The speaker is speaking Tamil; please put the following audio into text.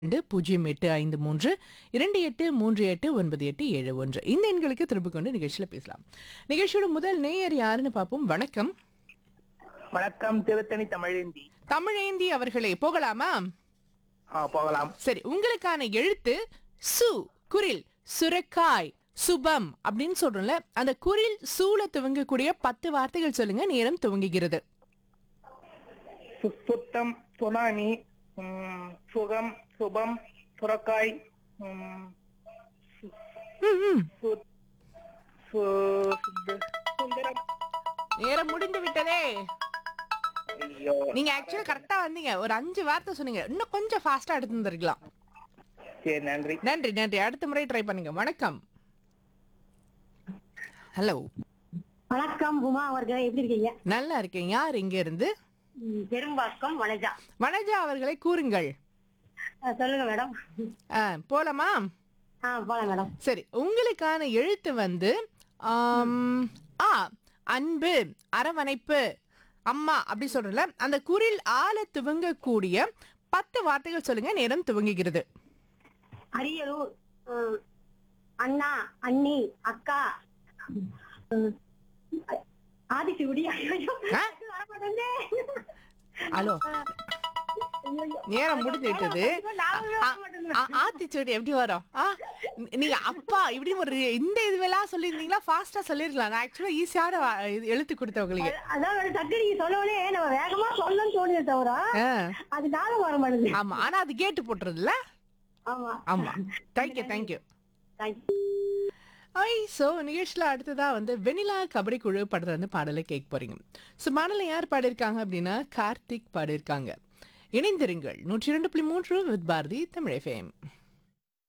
இரண்டு பூஜ்ஜியம் எட்டு ஐந்து மூன்று இரண்டு எட்டு மூன்று எட்டு ஒன்பது எட்டு ஏழு ஒன்று இந்த எண்களுக்கு திரும்ப கொண்டு நிகழ்ச்சியில பேசலாம் நிகழ்ச்சியோட முதல் நேயர் யாருன்னு பார்ப்போம் வணக்கம் வணக்கம் திருத்தணி தமிழேந்தி தமிழேந்தி அவர்களே போகலாமா ஆ போகலாம் சரி உங்களுக்கான எழுத்து சு குரில் சுரக்காய் சுபம் அப்படின்னு சொல்றோம்ல அந்த குரில் சூல துவங்கக்கூடிய பத்து வார்த்தைகள் சொல்லுங்க நேரம் துவங்குகிறது சு- சுத்தம் சுனாமி ம், சுகம் சுபம் சுரக்காய் ம், ம், ம். சு- சு- சுந்த- சுந்தரம் நேரம் முடிந்து விட்டதே ஐயோ நீங்க ஆக்சுவலா கரெக்டா வந்தீங்க ஒரு அஞ்சு வார்த்தை சொன்னீங்க இன்னும் கொஞ்சம் ஃபாஸ்டா எடுத்து வந்திருக்கலாம் சரி நன்றி நன்றி நன்றி அடுத்த முறை ட்ரை பண்ணுங்க வணக்கம் ஹலோ வணக்கம் உமா அவர்கள் எப்படி இருக்கீங்க நல்லா இருக்கேன் யார் இங்க இருந்து ம், பெரும்பாக்கம் வனஜா வனஜா அவர்களை கூறுங்கள் ஆ, சொல்லுங்க மேடம் ஆ, போலாமா ஆ போலாம் மேடம் சரி உங்களுக்கான எழுத்து வந்து ஆம், ஆ அன்பு அரவணைப்பு அம்மா அப்படி சொல்றல அந்த குரில் ஆல துவங்கக்கூடிய பத்து வார்த்தைகள் சொல்லுங்க நேரம் துவங்குகிறது அரியலூர் ம், அண்ணா அண்ணி அக்கா ம், ஆதிசிவுடி ஐயோ ஆ? வர மாட்டேங்குதே. ஹலோ ஐயோ. நேரம் முடிஞ்சு விட்டது ஞாபகமே வர மாட்டேங்குது. ஆத்திச்சூடி எப்படி வரும் ஆ நீங்க அப்பா இப்படி ஒரு இந்த இதுவெல்லாம் சொல்லியிருந்தீங்களா ஃபாஸ்டா சொல்லிருக்கலாம் நான் ஆக்சுவலா ஈஸியான வா- இது எழுத்து கொடுத்தவங்களுக்கு அதான் மேடம் டக்கு நீங்க சொல்லவுடனே நம்ம வேகமா சொல்லணும்னு தோணுதே தவிர ஆ, அது ஞாபகம் வர மாட்டேங்குது ஆமா ஆனா அது கேட்டு போட்டுறதுல ஆமா ஆமா தேங்க்யூ தேங்க்யூ தேங்க்யூ ஐ ஸோ நிகழ்ச்சியில் அடுத்ததா வந்து வெனிலா கபடி குழு படத்துல இருந்து பாடலை கேட்க போறீங்க ஸோ பாடலை யார் பாடியிருக்காங்க அப்படின்னா கார்த்திக் பாடியிருக்காங்க இணைந்திருங்கள் நூற்றி இரண்டு புள்ளி மூன்று வித் பாரதி தமிழ் எஃப்எம்